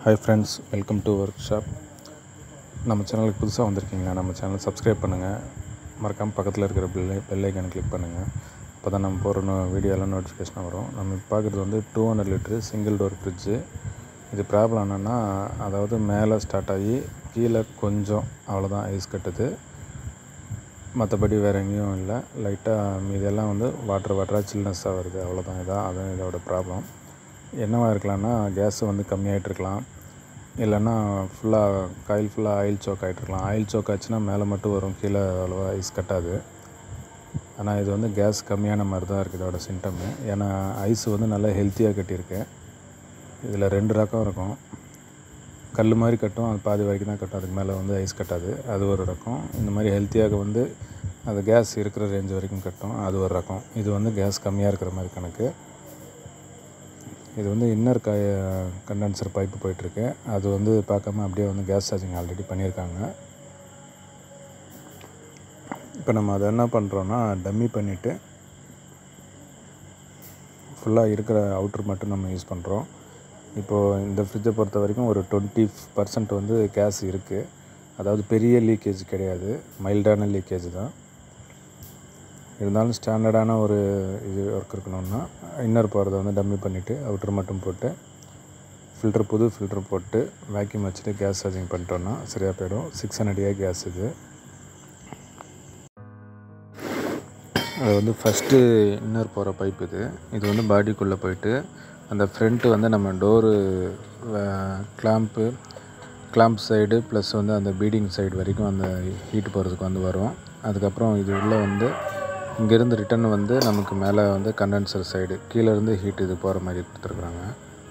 hi friends welcome to workshop நம்ம சேனலுக்கு புதுசாக வந்திருக்கீங்களா நம்ம சேனல் சப்ஸ்கிரைப் பண்ணுங்கள் மறக்காமல் பக்கத்தில் இருக்கிற பெல் பெல் ஐக்கானை கிளிக் பண்ணுங்கள் அப்போ தான் நம்ம போகிற நோ வீடியோலாம் நோட்டிஃபிகேஷன் வரும் நம்ம இப்போ பார்க்குறது வந்து two hundred litre single door fridge இது ப்ராப்ளம் என்னென்னா அதாவது மேலே ஸ்டார்ட் ஆகி கீழே கொஞ்சம் அவ்வளோதான் ஐஸ் கட்டுது மற்றபடி வேறு எங்கேயும் இல்லை லைட்டாக மீதெல்லாம் வந்து வாட்டர் வாட்டராக சில்னஸ்ஸாக வருது அவ்வளோதான் இதான் அதுவும் இதோட ப்ராப்ளம் என்னவாக இருக்கலாம்னா கேஸ் வந்து கம்மியாகிட்டு இருக்கலாம் இல்லைன்னா ஃபுல்லாக காயில் ஃபுல்லாக ஆயில் சோக் ஆகிட்டுருக்கலாம் ஆயில் சோக் ஆச்சுன்னா மேலே மட்டும் வரும் கீழே அவ்வளோவா ஐஸ் கட்டாது ஆனால் இது வந்து கேஸ் கம்மியான மாதிரி தான் இருக்குது இதோட சிம்டம்மு ஏன்னா ஐஸ் வந்து நல்லா ஹெல்த்தியாக கட்டியிருக்கேன் இதில் ரெண்டு ரகம் இருக்கும் கல் மாதிரி கட்டும் அது பாதி வரைக்கும் தான் கட்டும் அதுக்கு மேலே வந்து ஐஸ் கட்டாது அது ஒரு ரகம் இந்த மாதிரி ஹெல்த்தியாக வந்து அது கேஸ் இருக்கிற ரேஞ்ச் வரைக்கும் கட்டும் அது ஒரு ரகம் இது வந்து கேஸ் கம்மியாக இருக்கிற மாதிரி கணக்கு இது வந்து இன்னர் க கண்டென்சர் பைப்பு போயிட்டுருக்கு அது வந்து பார்க்காம அப்படியே வந்து கேஸ் சார்ஜிங் ஆல்ரெடி பண்ணியிருக்காங்க இப்போ நம்ம அதை என்ன பண்ணுறோன்னா டம்மி பண்ணிவிட்டு ஃபுல்லாக இருக்கிற அவுட்ரு மட்டும் நம்ம யூஸ் பண்ணுறோம் இப்போது இந்த ஃப்ரிட்ஜை பொறுத்த வரைக்கும் ஒரு டுவெண்ட்டி பர்சன்ட் வந்து கேஸ் இருக்குது அதாவது பெரிய லீக்கேஜ் கிடையாது மைல்டான லீக்கேஜ் தான் இருந்தாலும் ஸ்டாண்டர்டான ஒரு இது ஒர்க் இருக்கணும்னா இன்னர் போகிறத வந்து டம்மி பண்ணிவிட்டு அவுட்ரு மட்டும் போட்டு ஃபில்ட்ரு புது ஃபில்ட்ரு போட்டு வேக்யூம் வச்சுட்டு கேஸ் சார்ஜிங் பண்ணிட்டோன்னா சரியாக போயிடும் சிக்ஸ் ஹண்ட்ரட் கேஸ் இது அது வந்து ஃபஸ்ட்டு இன்னர் போகிற பைப் இது இது வந்து பாடிக்குள்ளே போயிட்டு அந்த ஃப்ரண்ட்டு வந்து நம்ம door clamp clamp side plus வந்து அந்த பீடிங் சைடு வரைக்கும் அந்த ஹீட் போகிறதுக்கு வந்து வரும் அதுக்கப்புறம் இது உள்ளே வந்து இங்கேருந்து ரிட்டன் வந்து நமக்கு மேலே வந்து கண்டென்சர் சைடு கீழேருந்து ஹீட் இது போகிற மாதிரி கொடுத்துருக்குறாங்க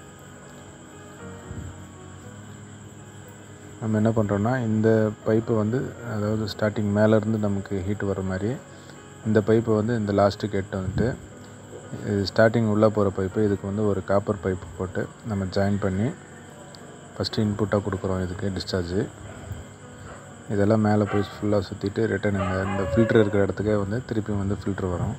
நம்ம என்ன பண்ணுறோன்னா இந்த பைப்பை வந்து அதாவது ஸ்டார்டிங் மேலேருந்து நமக்கு ஹீட் வர மாதிரி இந்த பைப்பை வந்து இந்த லாஸ்ட்டுக்கு எட்டு வந்துட்டு இது ஸ்டார்டிங் உள்ளே போகிற பைப்பு இதுக்கு வந்து ஒரு காப்பர் பைப்பு போட்டு நம்ம ஜாயின் பண்ணி ஃபஸ்ட்டு இன்புட்டாக கொடுக்குறோம் இதுக்கு டிஸ்சார்ஜு இதெல்லாம் மேலே போய் ஃபுல்லாக சுற்றிட்டு ரிட்டன் இந்த இந்த ஃபில்ட்ரு இருக்கிற இடத்துக்கே வந்து திருப்பி வந்து ஃபில்ட்ரு வரும்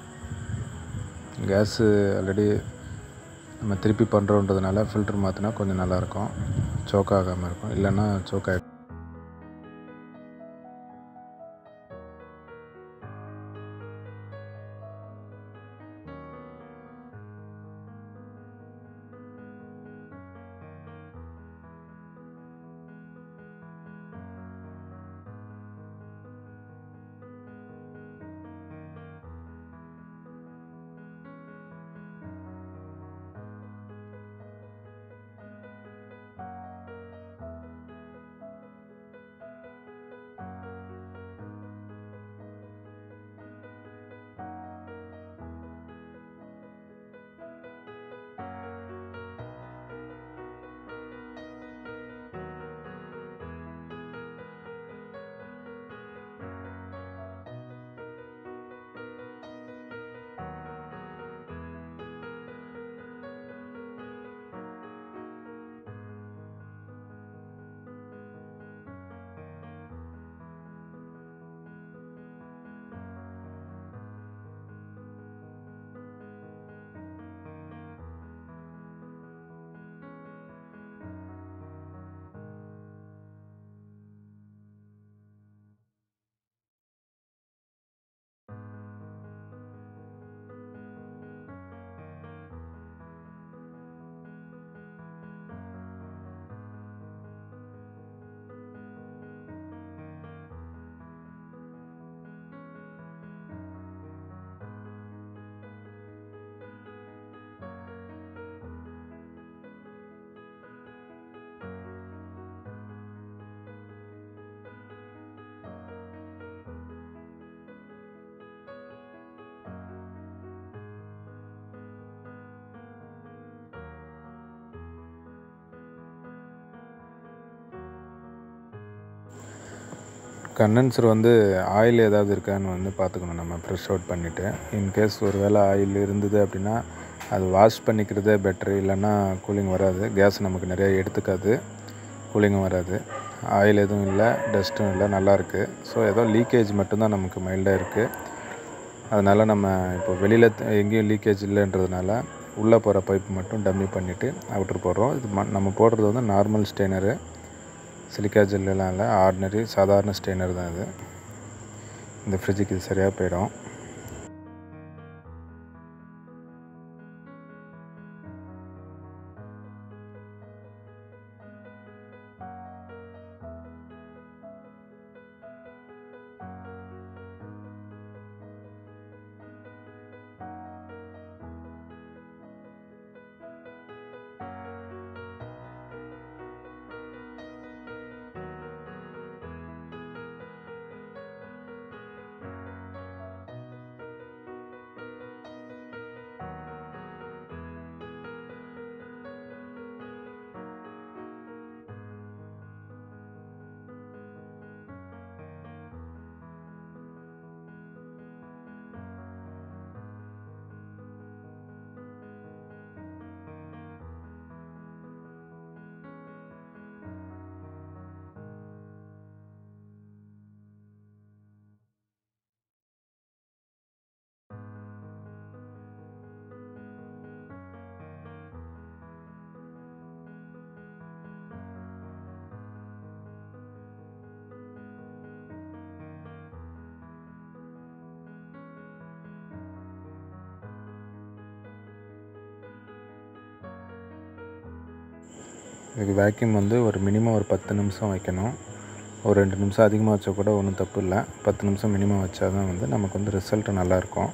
கேஸு ஆல்ரெடி நம்ம திருப்பி பண்ணுறோன்றதுனால ஃபில்ட்ரு மாற்றினா கொஞ்சம் நல்லாயிருக்கும் சோக் ஆகாமல் இருக்கும் இல்லைன்னா சோக் ஆகிடும் கண்டென்சர் வந்து ஆயில் ஏதாவது இருக்கான்னு வந்து பார்த்துக்கணும் நம்ம ப்ரெஷ் அவுட் பண்ணிவிட்டு இன்கேஸ் ஒரு வேளை ஆயில் இருந்தது அப்படின்னா அது வாஷ் பண்ணிக்கிறதே பெட்ரு இல்லைன்னா கூலிங் வராது கேஸ் நமக்கு நிறையா எடுத்துக்காது கூலிங்கும் வராது ஆயில் எதுவும் இல்லை டஸ்ட்டும் இல்லை நல்லாயிருக்கு ஸோ ஏதோ லீக்கேஜ் மட்டும்தான் நமக்கு மைல்டாக இருக்குது அதனால் நம்ம இப்போ வெளியில் எங்கேயும் லீக்கேஜ் இல்லைன்றதுனால உள்ளே போகிற பைப் மட்டும் டம்மி பண்ணிவிட்டு அவுட்ரு போடுறோம் இது ம நம்ம போடுறது வந்து நார்மல் ஸ்டெய்னரு சிலிக்கா ஜெல்லாம் இல்லை ஆர்டினரி சாதாரண ஸ்டெய்னர் தான் இது இந்த ஃப்ரிட்ஜுக்கு இது சரியாக போயிடும் இதுக்கு வேக்யூம் வந்து ஒரு மினிமம் ஒரு பத்து நிமிஷம் வைக்கணும் ஒரு ரெண்டு நிமிஷம் அதிகமாக வச்சா கூட ஒன்றும் தப்பு இல்லை பத்து நிமிஷம் மினிமம் வச்சா தான் வந்து நமக்கு வந்து ரிசல்ட் நல்லாயிருக்கும்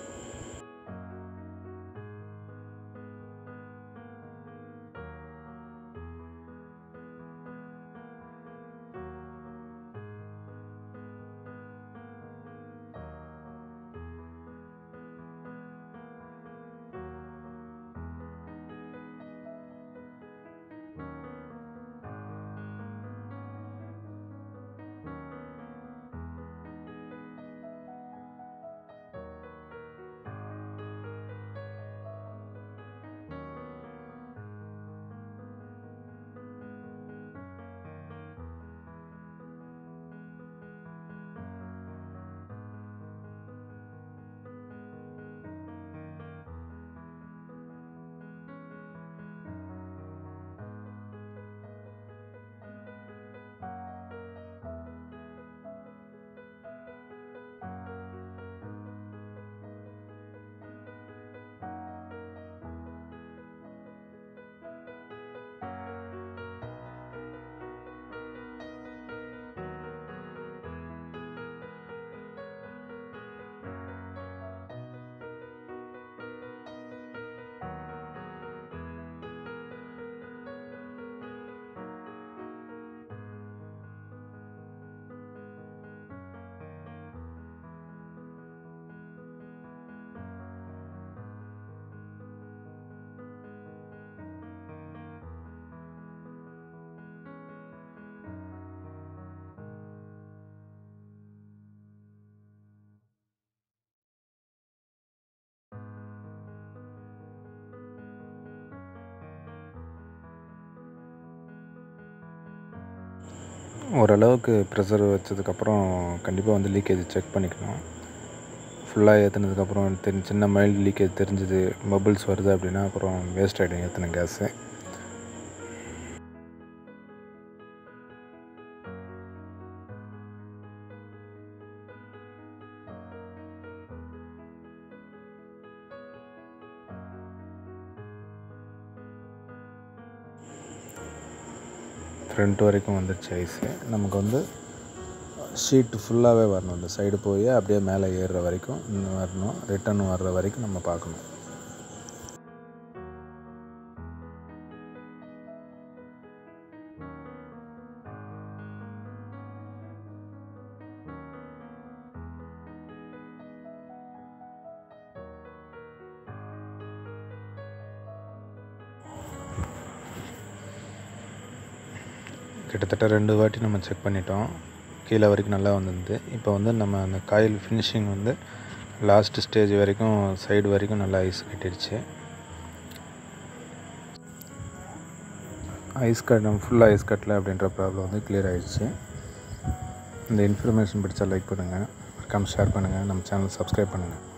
ஓரளவுக்கு ப்ரெஷர் வச்சதுக்கப்புறம் கண்டிப்பாக வந்து லீக்கேஜ் செக் பண்ணிக்கணும் ஃபுல்லாக ஏற்றுனதுக்கப்புறம் தெரி சின்ன மைல்டு லீக்கேஜ் தெரிஞ்சுது பபிள்ஸ் வருது அப்படின்னா அப்புறம் வேஸ்ட் ஆகிடும் ஏற்றின கேஸு ஃப்ரண்ட் வரைக்கும் வந்துடுச்சு ஐஸு நமக்கு வந்து ஷீட்டு ஃபுல்லாகவே வரணும் இந்த சைடு போய் அப்படியே மேலே ஏறுற வரைக்கும் இன்னும் வரணும் ரிட்டர்ன் வர்ற வரைக்கும் நம்ம பார்க்கணும் கிட்டத்தட்ட ரெண்டு வாட்டி நம்ம செக் பண்ணிட்டோம் கீழே வரைக்கும் நல்லா வந்திருந்து இப்போ வந்து நம்ம அந்த காயில் ஃபினிஷிங் வந்து லாஸ்ட் ஸ்டேஜ் வரைக்கும் சைடு வரைக்கும் நல்லா ஐஸ் கட்டிடுச்சு ஐஸ் கட் ஃபுல்லாக ஐஸ் கட்டல அப்படின்ற ப்ராப்ளம் வந்து கிளியர் ஆகிடுச்சு இந்த இன்ஃபர்மேஷன் பிடிச்சா லைக் பண்ணுங்கள் மறக்காமல் ஷேர் பண்ணுங்கள் நம்ம சேனல் சப்ஸ்கிரைப் பண்ணுங்கள்